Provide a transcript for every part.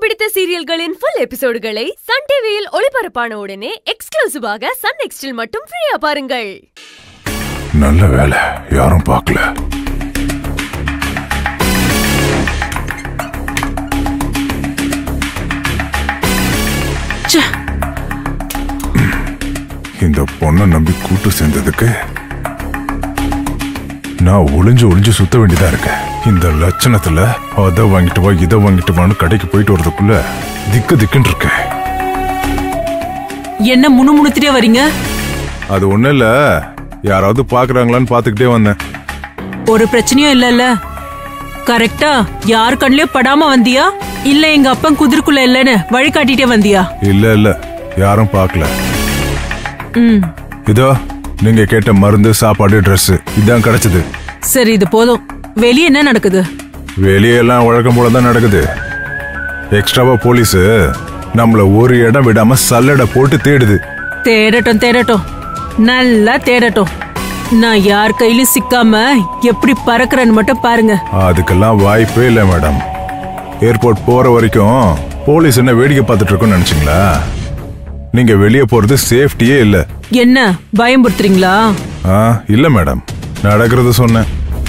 பிடித்த சீரியல்களின் full எபிசோடுகளை Sun டிவியில் ஒளிபரப்பான உடனே எக்ஸ்க்ளூசிவாக சன் நெக்ஸ்டில் மட்டும் ஃப்ரீயா பாருங்கள் நல்ல வேலை யாரும் பார்க்கல ச்சே, இந்த பொண்ணை நம்பி கூட்டு சேர்ந்ததுக்கு நான் ஒளிஞ்சு ஒளிஞ்சு சுத்த வேண்டியதா இருக்கேன் இந்த லட்சணத்துல அதை வாங்கிட்டு வா இதை வாங்கிட்டு வான்னு கடைக்கு போயிட்டு வரதுக்குள்ள திக்கு திக்குன்னு இருக்கேன் என்ன முணுமுணுத்துட்டே வரீங்க அது ஒண்ணும் இல்ல யாராவது பாக்குறாங்களான்னு பாத்துக்கிட்டே வந்தேன் ஒரு பிரச்சனையும் இல்லல்ல கரெக்டா யார் கண்லயும் படாம வந்தியா இல்ல எங்க அப்பன் குதிர்க்குள்ள இல்லன்னு வழி காட்டிட்டே வந்தியா இல்ல இல்ல யாரும் பார்க்கல ம் இதோ நீங்க கேட்ட மருந்து சாப்பாடு Dress இதான் கிடைச்சது சரி இது போதும் வெளிய என்ன நடக்குது வெளியே எல்லாம் வழக்கம் போல தான் நடக்குது எக்ஸ்ட்ராவா போலீஸ் நம்மள ஒரு இடம் விடாம சல்லடை போட்டு தேடுது தேடட்டும் தேடட்டும் நல்லா தேடட்டும் நான் யார் கையிலும் சிக்காம எப்படி பறக்குறேன்னு மட்டும் பாருங்க அதுக்கெல்லாம் வாய்ப்பே இல்லை மேடம் ஏர்போர்ட் போற வரைக்கும் போலீஸ் என்ன வேடிக்கை பார்த்துட்டு இருக்கோம்னு நினைச்சீங்களா நீங்க வெளியே போறது சேஃப்டியே இல்ல என்ன பயம்புறுத்துறீங்களா ஆ இல்ல மேடம் நடக்கிறது சொன்னேன்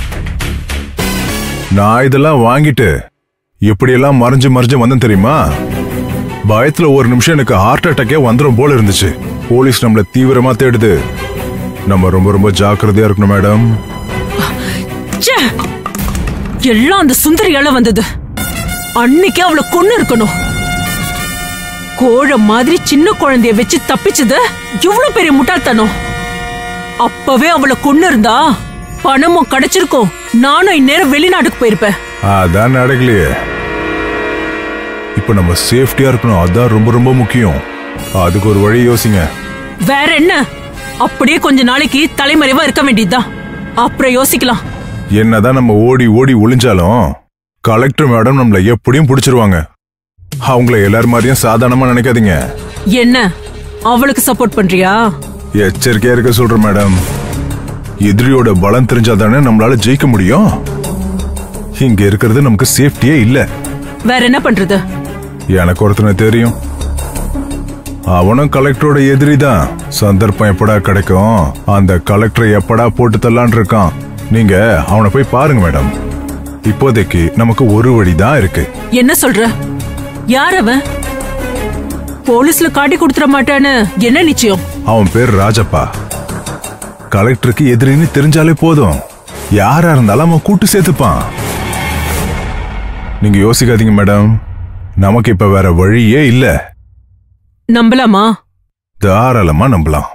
நான் இதெல்லாம் வாங்கிட்டு எப்படியெல்லாம் மறைஞ்சு மறைஞ்சு வந்தேன் தெரியுமா பயத்துல ஒரு நிமிஷம் எனக்கு ஹார்ட் அட்டாக்கே வந்துடும் போல இருந்துச்சு போலீஸ் நம்மள தீவிரமா தேடுது நம்ம ரொம்ப ரொம்ப ஜாக்கிரதையா இருக்கணும் மேடம் ச்சே! எல்லாம் அந்த சுந்தரியால வந்தது அன்னைக்கு அவளை கொன்னு இருக்கணும் கோழ மாதிரி சின்ன குழந்தைய வச்சு தப்பிச்சது இவ்வளவு பெரிய முட்டாள்தனம் அப்பவே அவளை கொன்னு இருந்தா பணமும் கிடைச்சிருக்கும் நானும் இந்நேரம் வெளிநாட்டுக்கு போயிருப்பேன் அதான் நடக்கலையே இப்ப நம்ம சேஃப்டியா இருக்கணும் அதான் ரொம்ப ரொம்ப முக்கியம் அதுக்கு ஒரு வழி யோசிங்க வேற என்ன அப்படியே கொஞ்ச நாளைக்கு தலைமறைவா இருக்க வேண்டியதுதான் அப்புறம் யோசிக்கலாம் என்னதான் நம்ம ஓடி ஓடி ஒளிஞ்சாலும் கலெக்டர் மேடம் நம்மள எப்படியும் பிடிச்சிருவாங்க அவங்கள எல்லார் மாதிரியும் சாதாரணமா நினைக்காதீங்க என்ன அவளுக்கு சப்போர்ட் பண்றியா எச்சரிக்கையா இருக்க சொல்றேன் மேடம் எதிரியோட பலம் தெரிஞ்சாதானே நம்மளால ஜெயிக்க முடியும் இங்க இருக்கிறது நமக்கு சேஃப்டியே இல்ல வேற என்ன பண்றது எனக்கு ஒருத்தனை தெரியும் அவனும் கலெக்டரோட எதிரி தான் சந்தர்ப்பம் எப்படா கிடைக்கும் அந்த கலெக்டரை எப்படா போட்டு தள்ளான் இருக்கான் நீங்க அவனை போய் பாருங்க மேடம் இப்போதைக்கு நமக்கு ஒரு வழிதான் இருக்கு என்ன சொல்ற யார் அவன் போலீஸ்ல காட்டி கொடுத்துட மாட்டான்னு என்ன நிச்சயம் அவன் பேர் ராஜப்பா கலெக்டருக்கு எதிரின்னு தெரிஞ்சாலே போதும் யாரா இருந்தாலும் அவன் கூட்டு சேர்த்துப்பான் நீங்க யோசிக்காதீங்க மேடம் நமக்கு இப்ப வேற வழியே இல்ல நம்பலாமா தாராளமா நம்பலாம்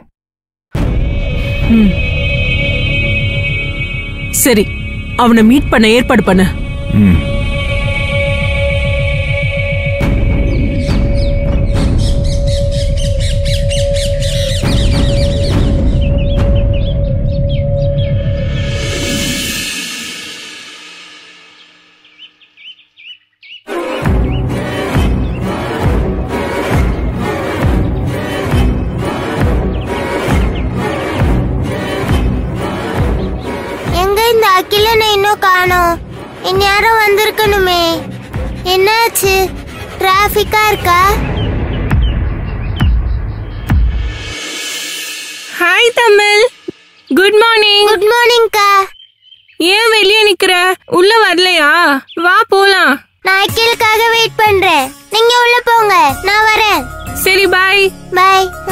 சரி அவனை மீட் பண்ண ஏற்பாடு பண்ண ம் எங்க இந்த அகிலனை இன்னும் காணோம் இந்நேரம் வந்திருக்கணுமே என்னாச்சு டிராஃபிக்கா இருக்கா hi Tamil good morning good மார்னிங்க்கா ஏன் வெளியே நிக்கிற உள்ள வரலையா வா போலாம் நான் அகிலுக்காக வெயிட் பண்றேன் நீங்க உள்ள போங்க நான் வரேன் சரி பாய் பை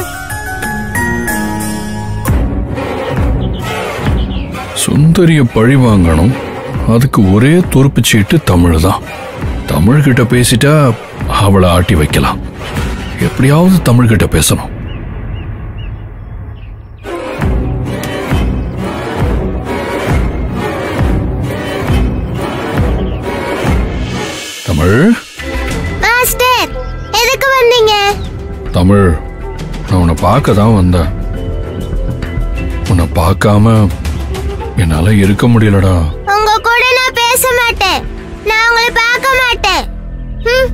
சுந்தரிய பழி வாங்கணும் அதுக்கு ஒரே துருப்பு சீட்டு தமிழ் தான் தமிழ்கிட்ட பேசிட்டா அவளை ஆட்டி வைக்கலாம் எப்படியாவது தமிழ்கிட்ட பேசணும் தமிழ் மாஸ்டர் எதுக்கு வந்தீங்க தமிழ் நான் உன்னை பார்க்க தான் வந்தேன் உன்னை பார்க்காம என்னால இருக்க முடியலடா உங்க கூட நான் பேச மாட்டேன் நான் உங்களை பார்க்க மாட்டேன் ம்,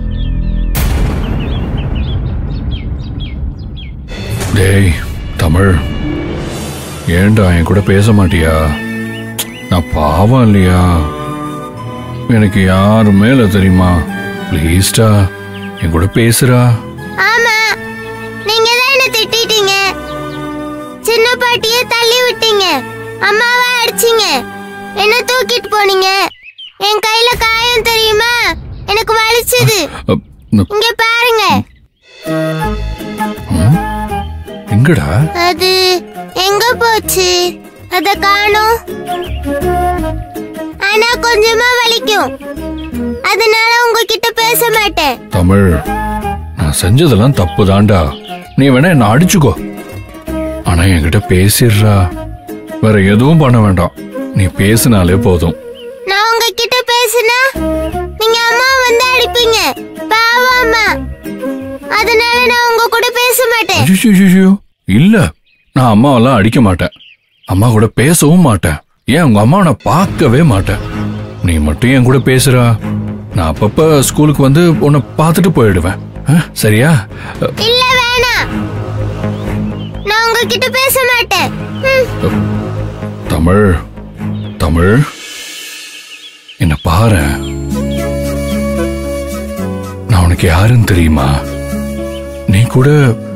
டேய் தமிழ் ஏன்டா என் கூட பேச மாட்டியா நான் பாவம் இல்லையா எனக்கு யாரு மேல தெரியுமா ப்ளீஸ்டா என் கூட பேசுறா ஆமா நீங்க தான் என்ன திட்டிட்டீங்க சின்ன பாட்டிய தள்ளி விட்டீங்க அம்மாவை அடிச்சீங்க என்ன தூக்கிட்டு போனீங்க என் கையில காயம் தெரியுமா எனக்கு வலிச்சது அ, ந- இங்க பாருங்க எங்கடா அது எங்க போச்சு அத காணோம் ஆனா கொஞ்சமா வலிக்கும் அதனால உங்ககிட்ட பேச மாட்டேன் தமிழ் நான் செஞ்சதெல்லாம் தப்பு தான்டா நீ வேணா என்ன அடிச்சுக்கோ ஆனா என்கிட்ட பேசிடுறா வேற எதுவும் பண்ண வேண்டாம் நீ பேசினாலே போதும் நான் உங்ககிட்ட பேசினா நீங்க அம்மா வந்து அடிப்பீங்க பாவம் அம்மா அதனால நான் உங்க கூட பேச மாட்டேன் ஐயோ இல்ல நான் அம்மாவெல்லாம் அடிக்க மாட்டேன் அம்மா கூட பேசவும் மாட்டேன் ஏன் உங்க அம்மாவை நான் பார்க்கவே மாட்டேன் நீ மட்டும் என் கூட பேசுறா நான் அப்பப்ப ஸ்கூலுக்கு வந்து உன்னை பார்த்துட்டு போயிடுவேன் ஆ, சரியா அ, இல்ல வேணாம் நான் உங்ககிட்ட பேச மாட்டேன் ம், தமிழ் தமிழ் என்ன பாரு நான் உனக்கு யாருன்னு தெரியுமா நீ கூட